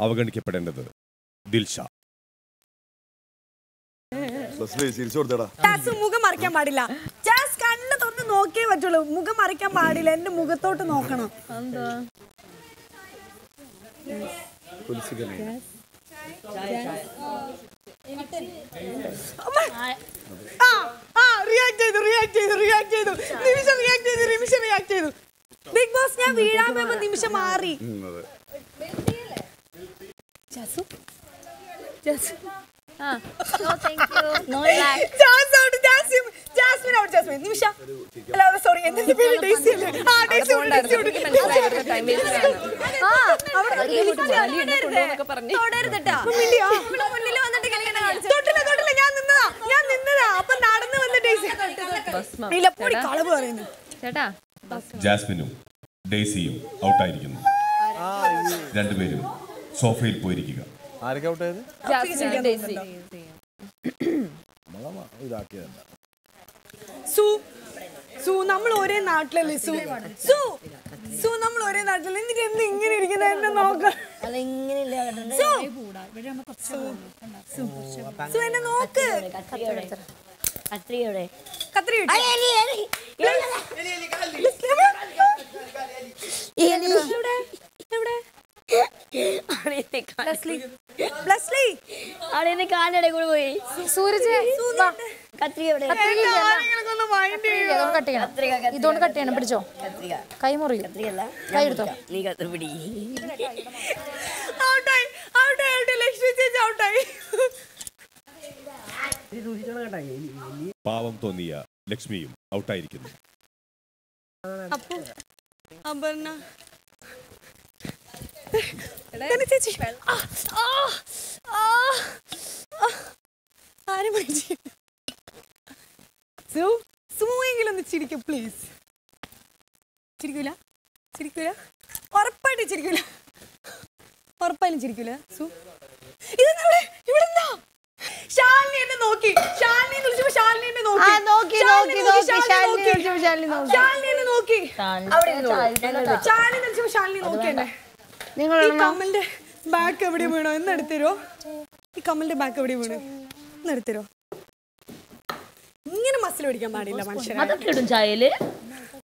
അവഗണിക്കപ്പെടേണ്ടത് ദിൽഷ ചിരിച്ചു കൊടുത്തടാ ജാസ് മുഖം മറിക്കാൻ പാടില്ല ജാസ് കണ്ണ് തൊന്ന് നോക്കിയേ പറ്റുള്ളൂ മുഖം മറിക്കാൻ പാടില്ല എന്റെ മുഖത്തോട്ട് നോക്കണം അമ്മ. ആ ആ റിയാക്ട് ചെയ്തു റിയാക്ട് ചെയ്തു റിയാക്ട് ചെയ്തു നിമിഷം റിയാക്ട് ചെയ്തു നിമിഷം റിയാക്ട് ചെയ്തു ബിഗ് ബോസ് ഞാൻ വീഴാൻ പോയപ്പോ നിമിഷം മാറി അതെ ജാസു ജാസു ആ no thank you no relax Jas out, Jasmine Jasmine out, Jasmine Nimisha അല്ല സോറി എന്റെ പേര് ഡേസി അല്ലേ ആ ഡേസി ഉണ്ട്, ഡേസി ഉണ്ട്. ആ, അവിടെ തൊടരുതട്ടാ. മിണ്ടിയോ? തൊട്ടില്ല, തൊട്ടില്ല, ഞാൻ നിന്നതാ ഞാൻ നിന്നതാ അപ്പൊ നടന്നു വന്ന ഡേസി ഇല്ല പൊടി കളവ് പറയുന്നു ചേട്ടാ ജാസ്മിനും ഡെയ്സിയും ഔട്ടായിരിക്കുന്നു രണ്ടുപേരും സോഫയിൽ പോയിരിക്കുക ആരൊക്കെ ഔട്ടായത് ജാസ്മിൻ ഡേസി ഇതാക്കിയതല്ല സു സു നമ്മൾ ഒരേ നാട്ടിലല്ലേ സു സു സു നമ്മൾ ഒരേ നാട്ടിലല്ലേ എന്നിട്ട് എന്ത് ഇങ്ങനെ ഇരിക്കുന്ന എന്നെ നോക്ക സു. സു. സു എന്നെ നോക്ക് കത്രികയുടെ കത്രി എവിടെ എവിടെ ബ്ലസ്ലി അവിടെ കാലിടെ കൂടെ പോയി സൂരജ് വാ കത്രികയുടെ എന്നെ ആരെങ്കിലും ഒന്ന് mind ചെയ്യോ? ഇതുകൊണ്ട് കട്ട് ചെയ്യണം ഇതുകൊണ്ട് കട്ട് ചെയ്യണം പിടിച്ചോ കത്രിക കൈ മുറിയും കത്രികല്ല കൈ എടുത്തോ നീ കത്രി പിടി ഔട്ടായി ഔട്ടായി ഔട്ടായി ലക്ഷ്മി ചേച്ചി ഔട്ടായി പാവം തോന്നിയ ലക്ഷ്മിയും ഔട്ടായിരിക്കുന്നു അപ്പു അപർണ തന്നെ ചേച്ചി ആ, ആ, ആ, ആ. ആരും mind ചെയ്യില്ല. സു സുമെങ്കിലും ഒന്ന് ചിരിക്കും പ്ലീസ് ചിരിക്കൂല ചിരിക്കൂല ഉറപ്പായിട്ട് ചിരിക്കൂല ഉറപ്പായാലും ചിരിക്കൂല സു ഇതെന്താ ഇവിടെ? ഇവിടെന്താ? ശാലിനി എന്നെ നോക്കി ശാലിനി എന്ന് വിളിച്ചപ്പോ ശാലിനി എന്നെ നോക്കി ആ, നോക്കി, ശാലിനി നോക്കി, ശാലിനി ശാലിനി നോക്കി. വിളിച്ചപ്പോ ശാലിനി നോക്കി. ശാലിനി എന്നെ നോക്കി ശാലിനി എന്ന് വിളിച്ചപ്പോ ശാലിനി നോക്കി എന്നെ നിങ്ങൾ ഈ കമ്മലിന്റെ ബാക്ക് എവിടെ വീണോ എന്ന് എടുത്തരോ ഈ കമ്മലിന്റെ ബാക്ക് എവിടെ വീണു എന്ന് എടുത്തരോ ഇങ്ങനെ മസിൽ പിടിക്കാൻ പാടില്ല മനുഷ്യരെ അതൊക്കെ ഇടും ചായയില്